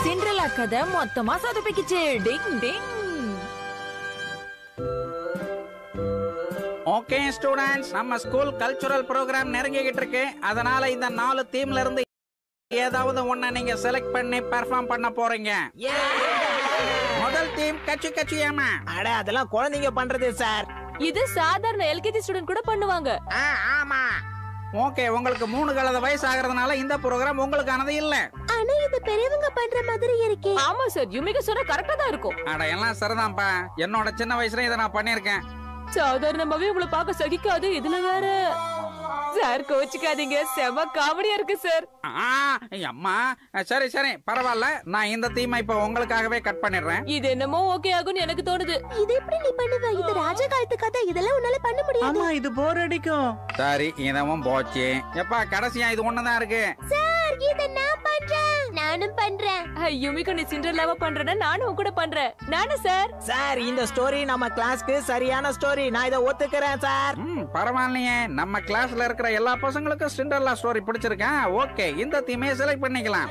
Cinderella கதை மொத்தமா சொதப்பிக்கிச்சு டிங் டிங் ஓகே ஸ்டூடெண்ட்ஸ் நம்ம ஸ்கூல் கல்ச்சுரல் ப்ரோக்ராம் நெருங்கிக்கிட்டு இருக்கு அதனால இந்த நாலு டீம்ல இருந்து ஏதாவது ஒண்ண நீங்க செலக்ட் பண்ணி பெர்ஃபார்ம் பண்ண போறீங்க முதல் டீம் கச்சி கச்சி ஏமா அட அதெல்லாம் குழந்தைங்க பண்றது சார் இது சாதாரண எல்கேஜி ஸ்டூடெண்ட் கூட பண்ணுவாங்க ஆமா ஓகே உங்களுக்கு மூணு கலத வயசு ஆகிறதுனால இந்த ப்ரோக்ராம் உங்களுக்கானது இல்ல ஆனா இது பெரியவங்க பண்ற மாதிரி இருக்கே ஆமா சார் யுமிக சொன்னா கரெக்டா தான் இருக்கும் அட எல்லாம் சரிதான்ப்பா என்னோட சின்ன வயசுல இதை நான் பண்ணியிருக்கேன் சாதாரணமாவே உங்களை பார்க்க சகிக்காது இதுல வேற சார் கோச்சுக்காதீங்க செம காமெடியா இருக்கு சார் ஆ, அம்மா சரி சரி பரவாயில்ல நான் இந்த தீமை இப்ப உங்களுக்காகவே கட் பண்ணிடுறேன் இது என்னமோ ஓகே ஆகும்னு எனக்கு தோணுது இது எப்படி நீ பண்ணுவ இது ராஜ காலத்து கதை இதெல்லாம் உன்னால பண்ண முடியாது ஆமா இது போர் அடிக்கும் சரி இதவும் போச்சு எப்பா கடைசியா இது ஒண்ணுதான் இருக்கு சார் இத நான் பண்றேன் நானும் பண்றேன் யுமிகோ நீ சிண்டர்லாவா பண்றேன்னா நானும் உன் கூட பண்றேன் நானும் சார் சார் இந்த ஸ்டோரி நம்ம கிளாஸ்க்கு சரியான ஸ்டோரி நான் இதை ஒத்துக்கிறேன் சார் ம் பரவாயில்லையே நம்ம கிளாஸ்ல இருக்கிற எல்லா பசங்களுக்கும் சிண்டர்லா ஸ்டோரி பிடிச்சிருக்கேன் ஓகே இந்த தீமையை செலக்ட் பண்ணிக்கலாம்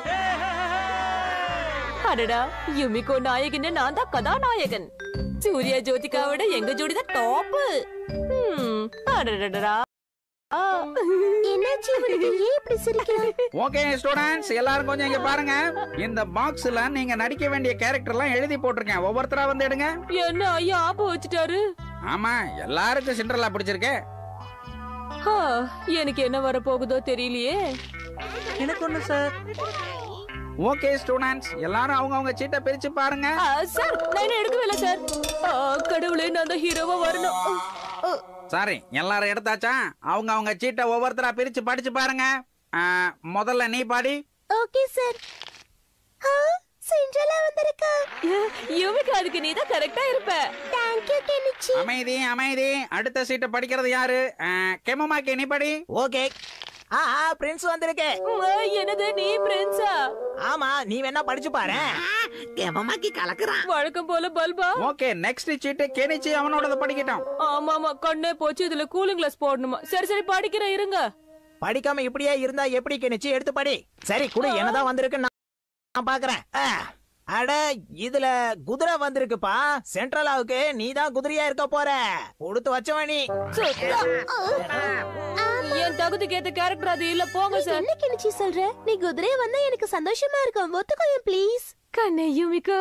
அடடா யுமிகோ நாயகன் நான் தான் கதாநாயகன் சூர்யா ஜோதிகாவோட எங்க ஜோடி தான் டாப் அடடடா ஆ. என்னாச்சு இவனுக்கு ஏன் இப்படி சிரிக்கிறான் ஓகே ஸ்டூடெண்ட்ஸ் எல்லாரும் கொஞ்சம் இங்க பாருங்க இந்த பாக்ஸ்ல நீங்க நடிக்க வேண்டிய கேரக்டர் எல்லாம் எழுதி போட்டிருக்கேன் ஒவ்வொருத்தரா வந்து எடுங்க என்ன ஐயா ஆப்ப வச்சுட்டாரு ஆமா எல்லாருக்கும் சிண்டர்லா பிடிச்சிருக்கு ஆ, எனக்கு என்ன வர போகுதோ தெரியலையே எனக்கு ஒண்ணு சார் ஓகே ஸ்டூடெண்ட்ஸ் எல்லாரும் அவங்க அவங்க சீட்டை பிரிச்சு பாருங்க ஆ, சார் நான் என்ன எடுக்கவே இல்லை சார் ஆ, கடவுளே நான் தான் ஹீரோவா வரணும் ஆ, சாரி எல்லாரும் எடுத்தாச்சா அவங்க அவங்க சீட்டை ஒவ்வொருத்தரா பிரிச்சு படிச்சு பாருங்க ஆ, முதல்ல நீ பாடி ஓகே சார் சிண்ட்ரலா வந்திருக்கா யுமிகா அதுக்கு நீ தான் கரெக்டா இருப்ப தேங்க் யூ கெனிச்சி அமைதி அமைதி அடுத்த சீட்டை படிக்கிறது யாரு கெமமாக்கி நீ படி ஓகே ஆ பிரின்ஸ் வந்திருக்கு ஆ, என்னது நீ பிரின்ஸா ஆமா நீ வேணா படிச்சு பாரு வழக்கம் போல பல்பா ஓகே நெக்ஸ்ட் சீட்டு கெனிச்சு அவனோடத படிக்கட்டும் ஆமா ஆமா கண்ணே போச்சு இதுல கூலிங் கிளாஸ் போடணுமா சரி சரி படிக்கிறேன் இருங்க படிக்காம இப்படியே இருந்தா எப்படி கெனிச்சு எடுத்து படி சரி குடு என்னதான் வந்திருக்கு நான் நான் பாக்குறேன் ஆ. அட இதுல குதிரை வந்திருக்குப்பா சென்ட்ரலாவுக்கு நீ தான் குதிரையா இருக்க போற கொடுத்து வச்சவன் நீ சுத்தா. என் தகுதிக்கு ஏத்த கேரக்டர் அது இல்ல போங்க சார் என்ன கெனிச்சி சொல்ற நீ குதிரைய வந்தா எனக்கு சந்தோஷமா இருக்கும் ஒத்துக்கோயேன் ப்ளீஸ் கண்ணே யுமிகா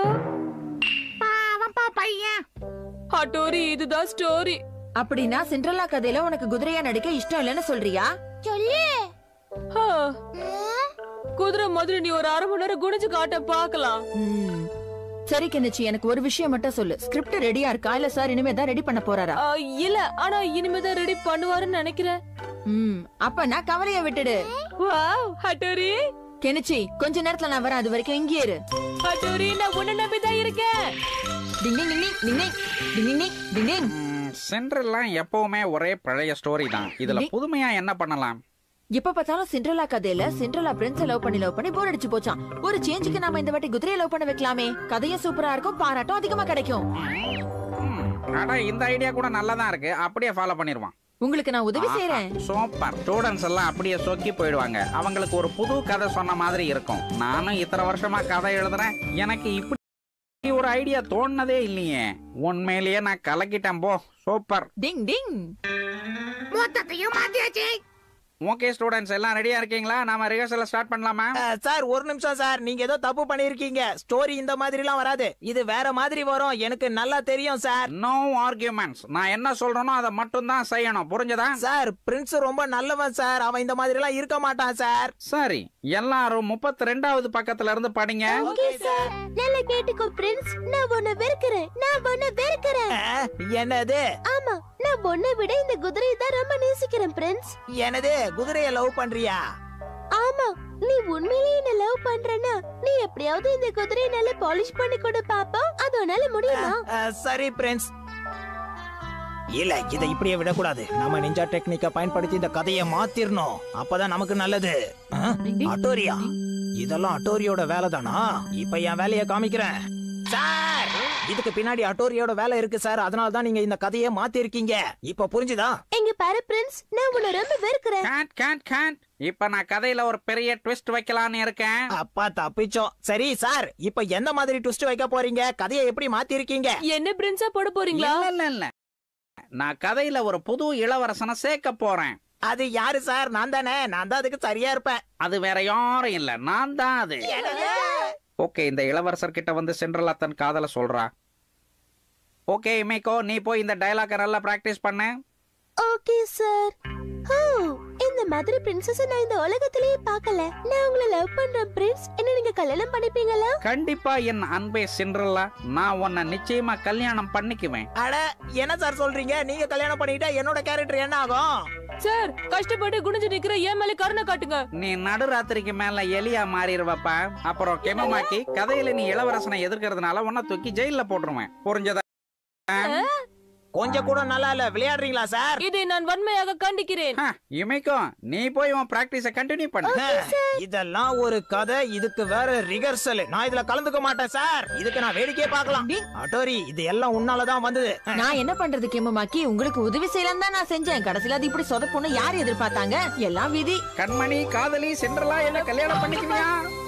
ஹட்டோரி இதுதான் ஸ்டோரி அப்படின்னா சிண்ட்ரலா கதையில உனக்கு குதிரையா நடிக்க இஷ்டம் இல்லைன்னு சொல்றியா சொல்லு குதிரை மாதிரி நீ ஒரு அரை மணி நேரம் குனிஞ்சு காட்ட பாக்கலாம் ம். சரி கெனிச்சி எனக்கு ஒரு விஷயம் மட்டும் சொல்லு ஸ்கிரிப்ட் ரெடியா இருக்கா இல்ல சார் இனிமே தான் ரெடி பண்ண போறாரா இல்ல ஆனா இனிமேதான் ரெடி பண்ணுவாருன்னு நினைக்கிறேன் ம் அப்ப நான் கவலைய விட்டுடு வாவ் ஹட்டோரி கெனிச்சி கொஞ்ச நேரத்துல நான் வரேன் அது வரைக்கும் இங்கே இரு ஹட்டோரி நான் உன்னை நம்பிதான் இருக்கேன் டிங் டிங் டிங் டிங் டிங் டிங் டிங் டிங் டிங் சென்ட்ரல்லாம் எப்பவுமே ஒரே பழைய ஸ்டோரி தான் இதுல புதுமையா என்ன பண்ணலாம் எப்ப பார்த்தாலும் சிண்ட்ரலா கதையில சிண்ட்ரலா பிரின்ஸ் லவ் பண்ணி லவ் பண்ணி போர் அடிச்சு போச்சான் ஒரு சேஞ்சுக்கு நாம இந்த வாட்டி குதிரையை லவ் பண்ண வைக்கலாமே கதையும் சூப்பரா இருக்கும் பாராட்டும் அதிகமா கிடைக்கும் ம், அட இந்த ஐடியா கூட நல்லதா இருக்கு அப்படியே ஃபாலோ பண்ணிருவான் உங்களுக்கு நான் உதவி செய்யறேன் சூப்பர் ஸ்டூடெண்ட்ஸ் எல்லாம் அப்படியே சொக்கி போயிடுவாங்க அவங்களுக்கு ஒரு புது கதை சொன்ன மாதிரி இருக்கும் நானும் இத்தனை வருஷமா கதை எழுதுறேன் எனக்கு இப்படி ஒரு ஐடியா தோணுனதே இல்லையே உண்மையிலேயே நான் கலக்கிட்டேன் போ super ding ding okay students எல்லாம் ரெடியா இருக்கீங்களா நாம ரிஹர்சல் ஸ்டார்ட் பண்ணலாமா ஆ, சார் ஒரு நிமிஷம் சார் நீங்க ஏதோ தப்பு பண்ணிருக்கீங்க ஸ்டோரி இந்த மாதிரிலாம் வராது இது வேற மாதிரி வரும் எனக்கு நல்லா தெரியும் சார் நோ ஆர்கியூமெண்ட்ஸ் நான் என்ன சொல்றேனோ அதை மட்டும் தான் செய்யணும் புரிஞ்சதா சார் பிரின்ஸ் ரொம்ப நல்லவன் சார் அவன் இந்த மாதிரி எல்லாம் இருக்க மாட்டான் சார் சரி எல்லாரும் முப்பத்தி ரெண்டாவது பக்கத்துல இருந்து படிங்க ஓகே சார் நல்லா கேட்டுக்கோ பிரின்ஸ் நான் உன்னை வெறுக்கிறேன் நான் உன்னை வெறுக்கிறேன் ஆ, என்னது ஆமா நான் உன்னை விட இந்த குதிரையை தான் ரொம்ப நேசிக்கிறேன் பிரின்ஸ் என்னது குதிரைய லவ் பண்றியா ஆமா நீ உண்மையிலேயே என்ன லவ் பண்றனா நீ எப்படியாவது இந்த குதிரையை நல்லா பாலிஷ் பண்ணி கொடு பாப்போம் அது உன்னால முடியுமா ஆ, சரி பிரின்ஸ் இல்ல இதை இப்படியே விடக்கூடாது நம்ம நிஞ்சா டெக்னிக்க பயன்படுத்தி இந்த கதையை மாத்திரணும் அப்பதான் நமக்கு நல்லது ஆ? அட்டோரியா இதெல்லாம் அட்டோரியோட வேலை தானா இப்ப என் வேலையை காமிக்கிறேன் சார் இதுக்கு பின்னாடி அட்டோரியோட வேலை இருக்கு சார் அதனால தான் நீங்க இந்த கதையை மாத்தி இருக்கீங்க இப்ப புரிஞ்சுதா எங்க பாரு பிரின்ஸ் நான் உன்னை ரொம்ப வெறுக்கிறேன் கேட் கேட் கேட் இப்ப நான் கதையில ஒரு பெரிய ட்விஸ்ட் வைக்கலான்னு இருக்கேன் அப்பா தப்பிச்சோம் சரி சார் இப்ப எந்த மாதிரி ட்விஸ்ட் வைக்க போறீங்க கதையை எப்படி மாத்தி இருக்கீங்க என்ன பிரின்ஸா போட போறீங்களா இல்ல இல்ல இல்ல நான் கதையில ஒரு புது இளவரசனை சேர்க்க போறேன் அது யாரு சார் நான் தானே நான் தான் அதுக்கு சரியா இருப்பேன் அது வேற யாரும் இல்ல நான் தான் அது ஓகே இந்த இளவரசர் கிட்ட வந்து சென்ட்ரலா தன் காதல சொல்றா ஓகே இமைக்கோ நீ போய் இந்த டயலாக நல்லா பிராக்டிஸ் பண்ணு ஓகே சார் ஓ இந்த மாதிரி பிரின்சஸ் நான் இந்த உலகத்திலேயே பார்க்கல நான் உங்களை லவ் பண்றேன் பிரின்ஸ் என்ன நீங்க கல்யாணம் பண்ணிப்பீங்களா கண்டிப்பா என் அன்பே சென்ட்ரலா நான் உன்னை நிச்சயமா கல்யாணம் பண்ணிக்குவேன் அட என்ன சார் சொல்றீங்க நீங்க கல்யாணம் பண்ணிட்டா என்னோட கேரக்டர் என்ன ஆகும் சார் கஷ்டப்பட்டு குனிஞ்சு நிக்கிற ஏன் மேல கருணை காட்டுங்க நீ நடுராத்திரிக்கு மேல எலியா மாறிடுவப்பா அப்புறம் கெமமாக்கி கதையில நீ இளவரசனை எதிர்க்கிறதுனால உன்னை தூக்கி ஜெயில போட்டுருவேன் புரிஞ்சதா கொஞ்சம் கூட நல்லா இல்ல விளையாடுறீங்களா சார் இதை நான் வன்மையாக கண்டிக்கிறேன் ஹ, இமைக்கும் நீ போய் உன் பிராக்டிஸ கண்டினியூ பண்ணு இதெல்லாம் ஒரு கதை இதுக்கு வேற ரிகர்சல் நான் இதுல கலந்துக்க மாட்டேன் சார் இதுக்கு நான் வேடிக்கையே பார்க்கலாம் அட்டோரி இது எல்லாம் உன்னாலதான் வந்தது நான் என்ன பண்றது கேமமாக்கி உங்களுக்கு உதவி செய்யலாம் தான் நான் செஞ்சேன் கடைசியில அது இப்படி சொதப்புன்னு யார் எதிர்பார்த்தாங்க எல்லாம் விதி கண்மணி காதலி சென்றலா என்ன கல்யாணம் பண்ணிக்குவியா